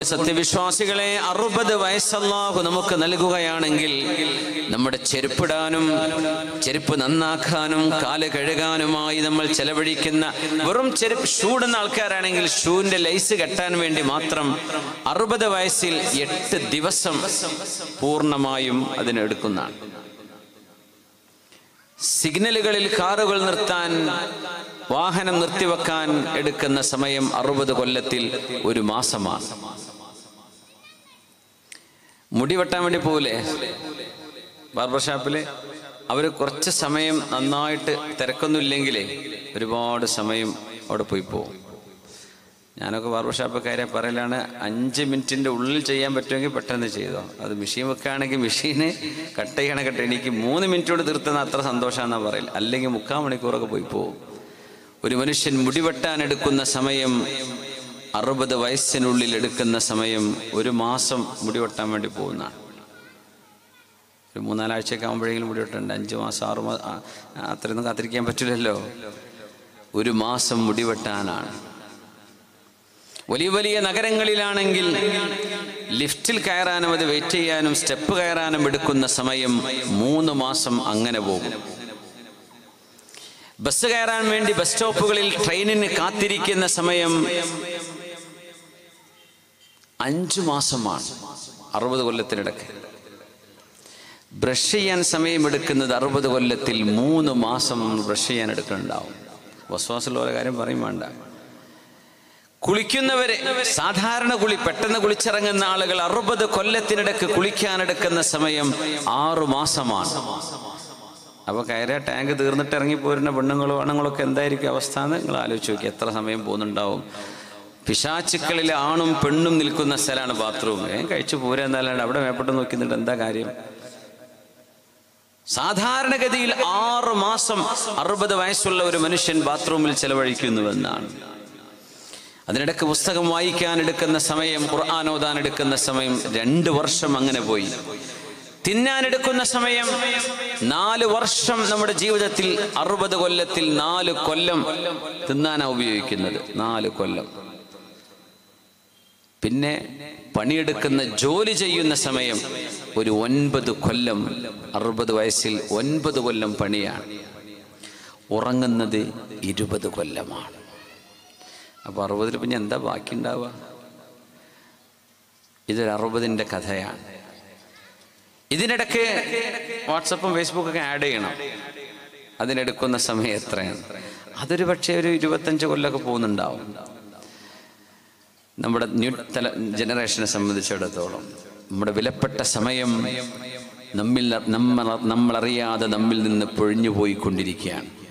സത്യവിശ്വാസികളെ അറുപത് വയസ്സല്ലാഹു നമുക്ക് നൽകുകയാണെങ്കിൽ നമ്മുടെ ചെരുപ്പിടാനും ചെരുപ്പ് നന്നാക്കാനും കാല് കഴുകാനുമായി നമ്മൾ ചെലവഴിക്കുന്ന വെറും ചെരുപ്പ് ഷൂടുന്ന ആൾക്കാരാണെങ്കിൽ ഷൂവിന്റെ ലൈസ് കെട്ടാൻ വേണ്ടി മാത്രം അറുപത് വയസ്സിൽ എട്ട് ദിവസം പൂർണ്ണമായും അതിനെടുക്കുന്നതാണ് സിഗ്നലുകളിൽ കാറുകൾ നിർത്താൻ വാഹനം നിർത്തിവെക്കാൻ എടുക്കുന്ന സമയം അറുപത് കൊല്ലത്തിൽ ഒരു മാസമാണ് മുടി വെട്ടാൻ വേണ്ടി പോവില്ലേ ബാർബർ ഷാപ്പിൽ അവർ കുറച്ച് സമയം നന്നായിട്ട് തിരക്കൊന്നുമില്ലെങ്കിലേ ഒരുപാട് സമയം അവിടെ പോയി പോകും ഞാനൊക്കെ ബാർബർ ഷാപ്പ് കാര്യം പറയലാണ് അഞ്ച് മിനിറ്റിൻ്റെ ഉള്ളിൽ ചെയ്യാൻ പറ്റുമെങ്കിൽ പെട്ടെന്ന് ചെയ്തോ അത് മെഷീൻ വെക്കുകയാണെങ്കിൽ മെഷീന് കട്ട് ചെയ്യണ കട്ട് എനിക്ക് മൂന്ന് മിനിറ്റോട് തീർത്തുന്ന അത്ര സന്തോഷമാണെന്നാണ് പറയില്ല അല്ലെങ്കിൽ മുക്കാൽ മണിക്കൂറൊക്കെ പോയി പോകും ഒരു മനുഷ്യൻ മുടിവെട്ടാൻ എടുക്കുന്ന സമയം അറുപത് വയസ്സിനുള്ളിൽ എടുക്കുന്ന സമയം ഒരു മാസം മുടിവെട്ടാൻ വേണ്ടി പോകുന്നതാണ് ഒരു മൂന്നാലാഴ്ചയൊക്കെ ആകുമ്പോഴെങ്കിലും മുടി വെട്ടുണ്ട് അഞ്ച് മാസം ആറ് മാസം അത്രയൊന്നും കാത്തിരിക്കാൻ പറ്റില്ലല്ലോ ഒരു മാസം മുടി വെട്ടാനാണ് വലിയ വലിയ നഗരങ്ങളിലാണെങ്കിൽ ലിഫ്റ്റിൽ കയറാനും അത് വെയിറ്റ് ചെയ്യാനും സ്റ്റെപ്പ് കയറാനും എടുക്കുന്ന സമയം മൂന്ന് മാസം അങ്ങനെ പോകും ബസ് കയറാൻ വേണ്ടി ബസ് സ്റ്റോപ്പുകളിൽ ട്രെയിനിന് കാത്തിരിക്കുന്ന സമയം അഞ്ചു മാസമാണ് അറുപത് കൊല്ലത്തിനിടയ്ക്ക് ബ്രഷ് ചെയ്യാൻ സമയമെടുക്കുന്നത് അറുപത് കൊല്ലത്തിൽ മൂന്ന് മാസം ബ്രഷ് ചെയ്യാൻ എടുക്കുന്നുണ്ടാവും വസ്വാസമുള്ള കാര്യം പറയും വേണ്ട കുളിക്കുന്നവരെ സാധാരണ കുളി പെട്ടെന്ന് കുളിച്ചിറങ്ങുന്ന ആളുകൾ അറുപത് കൊല്ലത്തിനിടക്ക് കുളിക്കാനെടുക്കുന്ന സമയം ആറു മാസമാണ് അപ്പൊ കയറിയ ടാങ്ക് തീർന്നിട്ട് ഇറങ്ങി പോരുന്ന പെണ്ണുങ്ങളും ആണുങ്ങളൊക്കെ എന്തായിരിക്കും അവസ്ഥ എന്ന് നിങ്ങൾ ആലോചിച്ച് നോക്കി എത്ര സമയം പോകുന്നുണ്ടാവും പിശാച്ചുക്കളിലെ ആണും പെണ്ണും നിൽക്കുന്ന സ്ഥലമാണ് ബാത്റൂം ഏ കഴിച്ചു പോരാ എന്നല്ലാണ്ട് അവിടെ മേപ്പെട്ട് നോക്കുന്നുണ്ട് എന്താ കാര്യം സാധാരണഗതിയിൽ ആറ് മാസം അറുപത് വയസ്സുള്ള ഒരു മനുഷ്യൻ ബാത്റൂമിൽ ചെലവഴിക്കുന്നുവെന്നാണ് അതിനിടക്ക് പുസ്തകം വായിക്കാൻ എടുക്കുന്ന സമയം ഖുർആൻ ഓതാൻ എടുക്കുന്ന സമയം രണ്ട് വർഷം അങ്ങനെ പോയി തിന്നാൻ എടുക്കുന്ന സമയം നാല് വർഷം നമ്മുടെ ജീവിതത്തിൽ അറുപത് കൊല്ലത്തിൽ നാല് കൊല്ലം തിന്നാനാ ഉപയോഗിക്കുന്നത് നാല് കൊല്ലം പിന്നെ പണിയെടുക്കുന്ന ജോലി ചെയ്യുന്ന സമയം ഒരു ഒൻപത് കൊല്ലം അറുപത് വയസ്സിൽ ഒൻപത് കൊല്ലം പണിയാണ് ഉറങ്ങുന്നത് ഇരുപത് കൊല്ലമാണ് അപ്പോൾ അറുപതിൽ പിന്നെ എന്താ ബാക്കി ഉണ്ടാവുക ഇതൊരു അറുപതിൻ്റെ കഥയാണ് ഇതിനിടയ്ക്ക് വാട്സപ്പും ഫേസ്ബുക്കൊക്കെ ആഡ് ചെയ്യണം അതിനെടുക്കുന്ന സമയം എത്രയാണ് അതൊരു പക്ഷേ ഒരു ഇരുപത്തഞ്ച് കൊല്ലമൊക്കെ പോകുന്നുണ്ടാവും നമ്മുടെ ന്യൂ തല ജനറേഷനെ സംബന്ധിച്ചിടത്തോളം നമ്മുടെ വിലപ്പെട്ട സമയം നമ്മിൽ നമ്മൾ നമ്മളറിയാതെ നമ്മിൽ നിന്ന് പൊഴിഞ്ഞു പോയിക്കൊണ്ടിരിക്കുകയാണ്